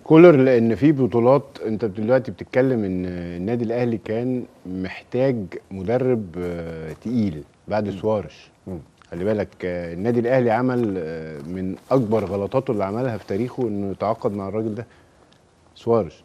كولر لان في بطولات انت دلوقتي بتتكلم ان النادي الاهلي كان محتاج مدرب آه، تقيل بعد سوارش خلي بالك آه، النادي الاهلي عمل آه، من اكبر غلطاته اللي عملها في تاريخه انه يتعاقد مع الراجل ده سوارش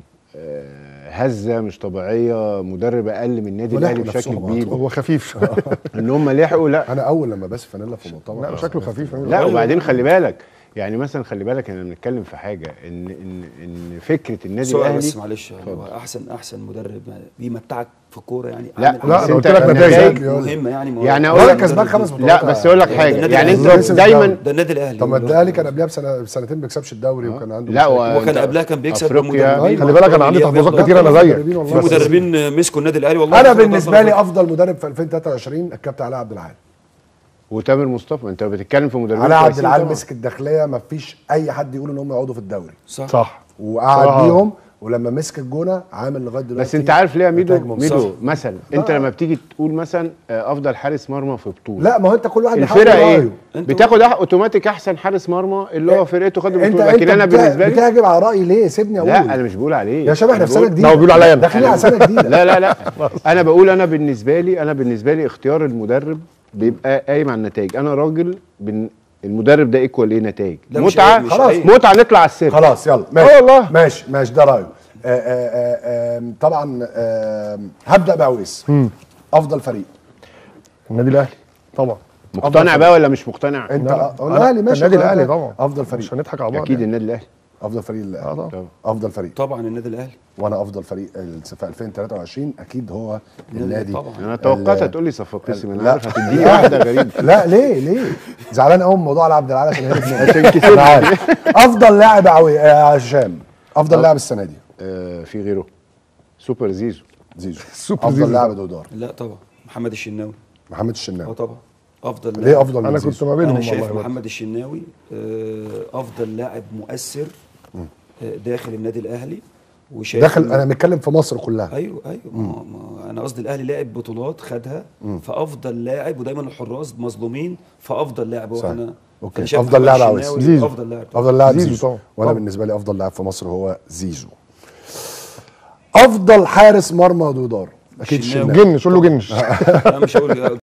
آه، هزه مش طبيعيه مدرب اقل من النادي ولحقوا الاهلي بشكل نفسهم كبير هو خفيف ان هم لحقوا لا انا اول لما بس فانيلا في مؤتمر لا شكله خفيف لا وبعدين خلي بالك يعني مثلا خلي بالك احنا بنتكلم في حاجه ان ان ان فكره النادي سؤال الاهلي بس معلش هو احسن احسن مدرب بيمتعك في الكوره يعني لا، عامل لا، حاجة أنا قلت لك نتائج نتائج. مهمه يعني ما هو- يعني هو أقول لك المدرب كسبان خمس دي- بطولات. لا بس اقول لك ده حاجه النادي يعني الأهلي. انت دايما ده النادي الاهلي طب ما الاهلي كان قبلها بسنه بسنتين ما بيكسبش الدوري وكان عنده لا مشاكل. و- هو كان أنت قبلها كان بيكسب أفريقيا. بمدربين خلي بالك انا عندي وأفريقيا تحفظات بياخدوا- كتير انا زيك مدربين والله. في مدربين مسكوا النادي الاهلي والله انا خدوا بالنسبه دوري لي افضل مدرب في 2023 الكابتن علاء عبد العال وتامر مصطفى انت بتتكلم في مدربين علاء عبد كويسين العال طبعاً. مسك الداخليه ما فيش اي حد يقول ان هم يقعدوا في الدوري صح صح وقعد صراحة. بيهم ولما مسك الجونه عامل لغايه دلوقتي بس انت عارف ليه يا ميدو نتائج ممتازة. ميدو مثلا انت لما بتيجي تقول مثلا آه، افضل حارس مرمى في بطوله لا ما هو انت كل واحد بيحاول الفرقه رأيه. ايه انت بتاخد أح- اوتوماتيك احسن حارس مرمى اللي هو فرقته خد انت البطوله انت لكن انا بتا- بالنسبه لي بتهاجم على رايي ليه سيبني اقول لا انا مش بقول عليه يا شباب احنا أنا في سنه بقول- جديده لا، هو بيقول عليا أنا. داخلين على سنه جديده لا لا لا انا بقول انا بالنسبه لي انا بالنسبه لي اختيار المدرب بيبقى قايم على النتائج انا راجل بن المدرب ده ايكوال ايه نتائج لا، مش متعه عيب، مش خلاص عيب. متعه نطلع على السر خلاص يلا اه ماشي والله. ماشي ماشي ده رايه آه، آه، آه، آم، طبعا آم، هبدا بعويس افضل فريق النادي الاهلي طبعا مقتنع بقى ولا مش مقتنع انت لا، لا. آه، الاهلي أنا- ماشي النادي خلاص. الاهلي طبعا افضل فريق مش هنضحك على بعض اكيد يعني. النادي الاهلي افضل فريق الاهلي اه طبعا افضل فريق طبعا النادي الاهلي وانا افضل فريق ال- في 2023 اكيد هو النادي طبعا. انا توقعت ال- هتقول لي صفاقسي ما انا لا. عارف هتديني واحده غريبه لا ليه ليه زعلان قوي من موضوع علي عبد العال عشان هرب مني. عشان كسبت. أنا عارف. افضل لاعب عوي يا هشام افضل لاعب السنه دي آه في غيره سوبر زيزو زيزو سوبر افضل زيزو. لاعب دودار لا طبعا محمد الشناوي محمد اه الشناوي طبعا افضل ليه لاعب. افضل من انا زيزو؟ كنت ما بينهم انا شايف والله برضه. محمد الشناوي آه، افضل لاعب مؤثر آه، داخل النادي الاهلي وشايف داخل إن- انا بتكلم في مصر كلها ايوه ايوه ما ما انا قصدي الاهلي لاعب بطولات خدها فافضل لاعب ودايما الحراس مظلومين فافضل لاعب هو صح. انا أوكي. أنا شايف أفضل محمد لاعب عاوز. الشناوي زيزو. افضل لاعب طبعاً. افضل لاعب زيزو زيزو, طبعا. وانا طبعا. بالنسبه لي افضل لاعب في مصر هو زيزو افضل حارس مرمى دودار اكيد الشناوي. الشناوي جنش قول له جنش انا مش هقول